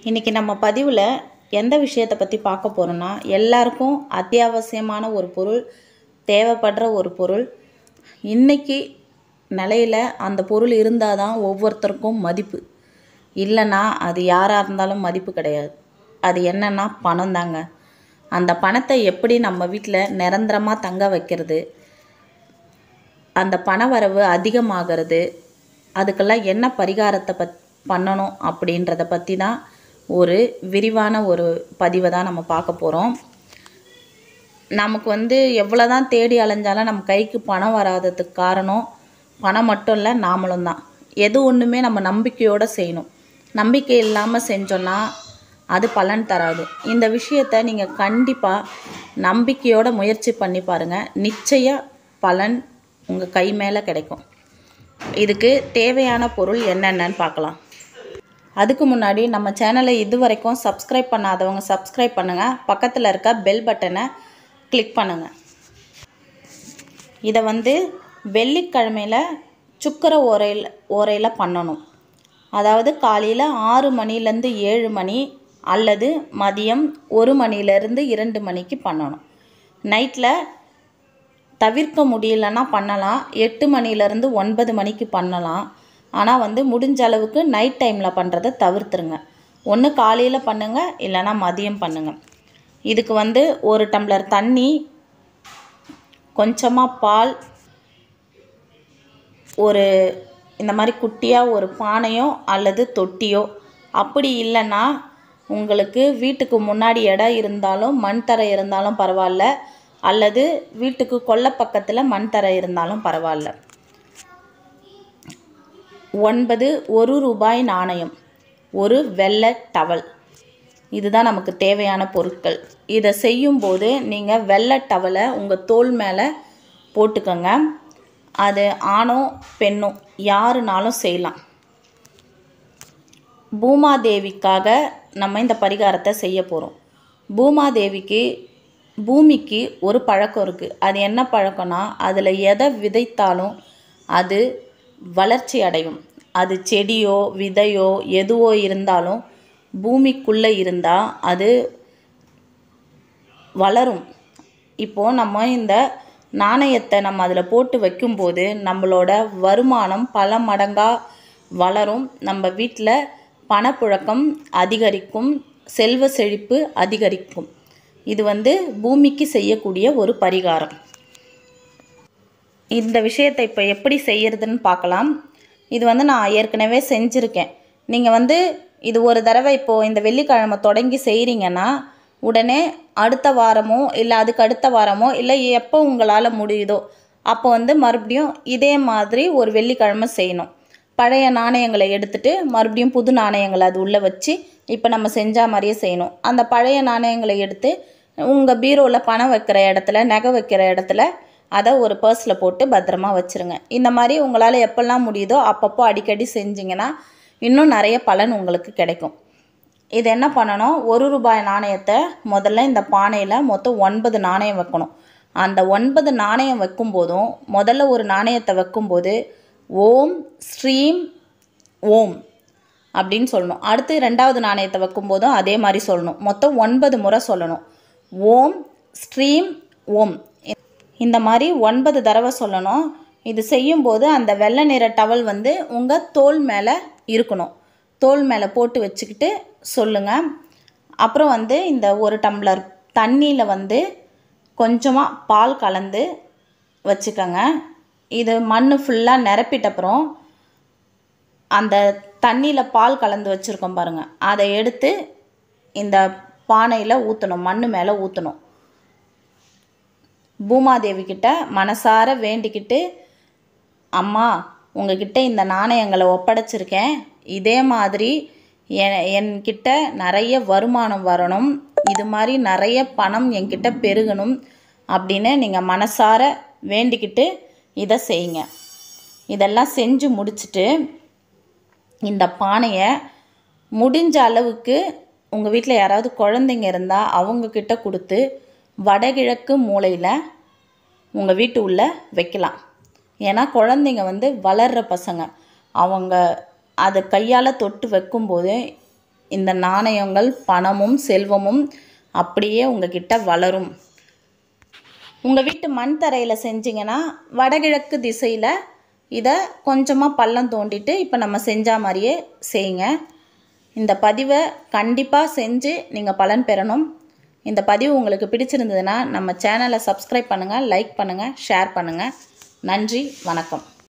இன்றைக்கி நம்ம பதிவில் எந்த விஷயத்தை பற்றி பார்க்க போகிறோன்னா எல்லாருக்கும் அத்தியாவசியமான ஒரு பொருள் தேவைப்படுற ஒரு பொருள் இன்னைக்கு நிலையில் அந்த பொருள் இருந்தால் தான் ஒவ்வொருத்தருக்கும் மதிப்பு இல்லைன்னா அது யாராக இருந்தாலும் மதிப்பு கிடையாது அது என்னன்னா பணம் தாங்க அந்த பணத்தை எப்படி நம்ம வீட்டில் நிரந்தரமாக தங்க வைக்கிறது அந்த பண வரவு அதிகமாகிறது அதுக்கெல்லாம் என்ன பரிகாரத்தை பத் பண்ணணும் அப்படின்றத பற்றி தான் ஒரு விரிவான ஒரு பதிவை தான் நம்ம பார்க்க போகிறோம் நமக்கு வந்து எவ்வளோ தான் தேடி அலைஞ்சாலும் நம்ம கைக்கு பணம் வராததுக்கு காரணம் பணம் மட்டும் இல்லை நாமளும் தான் எது ஒன்றுமே நம்ம நம்பிக்கையோடு செய்யணும் நம்பிக்கை இல்லாமல் செஞ்சோன்னா அது பலன் தராது இந்த விஷயத்தை நீங்கள் கண்டிப்பாக நம்பிக்கையோட முயற்சி பண்ணி பாருங்கள் நிச்சய பலன் உங்கள் கை மேலே கிடைக்கும் இதுக்கு தேவையான பொருள் என்னென்னன்னு பார்க்கலாம் அதுக்கு முன்னாடி நம்ம சேனலை இது வரைக்கும் சப்ஸ்கிரைப் பண்ணாதவங்க சப்ஸ்கிரைப் பண்ணுங்கள் பக்கத்தில் இருக்க பெல் பட்டனை கிளிக் பண்ணுங்கள் இதை வந்து வெள்ளிக்கிழமையில் சுக்கர ஓரையில் ஓரையில் பண்ணணும் அதாவது காலையில் ஆறு மணிலேருந்து ஏழு மணி அல்லது மதியம் ஒரு மணிலேருந்து இரண்டு மணிக்கு பண்ணணும் நைட்டில் தவிர்க்க முடியலன்னா பண்ணலாம் எட்டு மணிலேருந்து ஒன்பது மணிக்கு பண்ணலாம் ஆனால் வந்து முடிஞ்ச அளவுக்கு நைட் டைமில் பண்ணுறதை தவிர்த்துருங்க ஒன்று காலையில் பண்ணுங்கள் இல்லைன்னா மதியம் பண்ணுங்கள் இதுக்கு வந்து ஒரு டம்ளர் தண்ணி கொஞ்சமாக பால் ஒரு இந்த மாதிரி குட்டியாக ஒரு பானையோ அல்லது தொட்டியோ அப்படி இல்லைன்னா உங்களுக்கு வீட்டுக்கு முன்னாடி இடம் இருந்தாலும் மண் தரை இருந்தாலும் பரவாயில்ல அல்லது வீட்டுக்கு கொல்லை பக்கத்தில் மண் தரை இருந்தாலும் பரவாயில்ல ஒன்பது ஒரு ரூபாய் நாணயம் ஒரு வெள்ளை டவல் இதுதான் நமக்கு தேவையான பொருட்கள் இதை செய்யும்போது நீங்கள் வெள்ளை டவலை உங்கள் தோல் மேலே போட்டுக்கோங்க அது ஆணோ பெண்ணோ யாருனாலும் செய்யலாம் பூமாதேவிக்காக நம்ம இந்த பரிகாரத்தை செய்ய போகிறோம் பூமாதேவிக்கு பூமிக்கு ஒரு பழக்கம் இருக்குது அது என்ன பழக்கம்னா அதில் எதை விதைத்தாலும் அது வளர்ச்சி அடையும் அது செடியோ விதையோ எதுவோ இருந்தாலும் பூமிக்குள்ளே இருந்தால் அது வளரும் இப்போது நம்ம இந்த நாணயத்தை நம்ம அதில் போட்டு வைக்கும்போது நம்மளோட வருமானம் பல மடங்காக வளரும் நம்ம வீட்டில் பணப்புழக்கம் அதிகரிக்கும் செல்வ செழிப்பு அதிகரிக்கும் இது வந்து பூமிக்கு செய்யக்கூடிய ஒரு பரிகாரம் இந்த விஷயத்தை இப்போ எப்படி செய்யறதுன்னு பார்க்கலாம் இது வந்து நான் ஏற்கனவே செஞ்சுருக்கேன் நீங்கள் வந்து இது ஒரு தடவை இப்போது இந்த வெள்ளிக்கிழமை தொடங்கி செய்கிறீங்கன்னா உடனே அடுத்த வாரமோ இல்லை அதுக்கு அடுத்த வாரமோ இல்லை எப்போ உங்களால் முடியுதோ அப்போ வந்து மறுபடியும் இதே மாதிரி ஒரு வெள்ளிக்கிழமை செய்யணும் பழைய நாணயங்களை எடுத்துட்டு மறுபடியும் புது நாணயங்களை அது உள்ளே வச்சு இப்போ நம்ம செஞ்ச மாதிரியே செய்யணும் அந்த பழைய நாணயங்களை எடுத்து உங்கள் பீரோவில் பணம் வைக்கிற இடத்துல நகை வைக்கிற இடத்துல அதை ஒரு பர்ஸில் போட்டு பத்திரமா வச்சுருங்க இந்த மாதிரி உங்களால் எப்போல்லாம் முடியுதோ அப்பப்போ அடிக்கடி செஞ்சிங்கன்னா இன்னும் நிறைய பலன் உங்களுக்கு கிடைக்கும் இது என்ன பண்ணணும் ஒரு ரூபாய் நாணயத்தை முதல்ல இந்த பானையில் மொத்தம் ஒன்பது நாணயம் வைக்கணும் அந்த ஒன்பது நாணயம் வைக்கும்போதும் முதல்ல ஒரு நாணயத்தை வைக்கும்போது ஓம் ஸ்ரீம் ஓம் அப்படின்னு சொல்லணும் அடுத்து ரெண்டாவது நாணயத்தை வைக்கும்போதும் அதே மாதிரி சொல்லணும் மொத்தம் ஒன்பது முறை சொல்லணும் ஓம் ஸ்ரீம் ஓம் இந்த மாதிரி ஒன்பது தடவை சொல்லணும் இது செய்யும்போது அந்த வெள்ளை நிற டவல் வந்து உங்கள் தோல் மேலே இருக்கணும் தோல் மேலே போட்டு வச்சுக்கிட்டு சொல்லுங்கள் அப்புறம் வந்து இந்த ஒரு டம்ளர் தண்ணியில் வந்து கொஞ்சமாக பால் கலந்து வச்சுக்கோங்க இது மண் ஃபுல்லாக நிரப்பிட்ட அப்புறம் அந்த தண்ணியில் பால் கலந்து வச்சுருக்கோம் பாருங்கள் அதை எடுத்து இந்த பானையில் ஊற்றணும் மண் மேலே ஊற்றணும் பூமாதேவி கிட்ட மனசார வேண்டிக்கிட்டு அம்மா உங்ககிட்ட இந்த நாணயங்களை ஒப்படைச்சிருக்கேன் இதே மாதிரி என் என்கிட்ட நிறைய வருமானம் வரணும் இது மாதிரி நிறைய பணம் என்கிட்ட பெருகணும் அப்படின்னு நீங்கள் மனசார வேண்டிக்கிட்டு இதை செய்யுங்க இதெல்லாம் செஞ்சு முடிச்சுட்டு இந்த பானையை முடிஞ்ச அளவுக்கு உங்கள் வீட்டில் யாராவது குழந்தைங்க இருந்தால் அவங்கக்கிட்ட கொடுத்து வடகிழக்கு மூலையில் உங்கள் வீட்டு உள்ள வைக்கலாம் ஏன்னா குழந்தைங்க வந்து வளர்கிற பசங்க அவங்க அதை கையால் தொட்டு வைக்கும்போது இந்த நாணயங்கள் பணமும் செல்வமும் அப்படியே உங்ககிட்ட வளரும் உங்கள் வீட்டு மண் தரையில் செஞ்சீங்கன்னா வடகிழக்கு திசையில் இதை கொஞ்சமாக பள்ளம் தோண்டிட்டு இப்போ நம்ம செஞ்ச மாதிரியே செய்யுங்க இந்த பதிவை கண்டிப்பாக செஞ்சு நீங்கள் பலன் பெறணும் இந்த பதிவு உங்களுக்கு பிடிச்சிருந்ததுன்னா நம்ம சேனலை சப்ஸ்கிரைப் பண்ணுங்கள் லைக் பண்ணுங்கள் ஷேர் பண்ணுங்கள் நன்றி வணக்கம்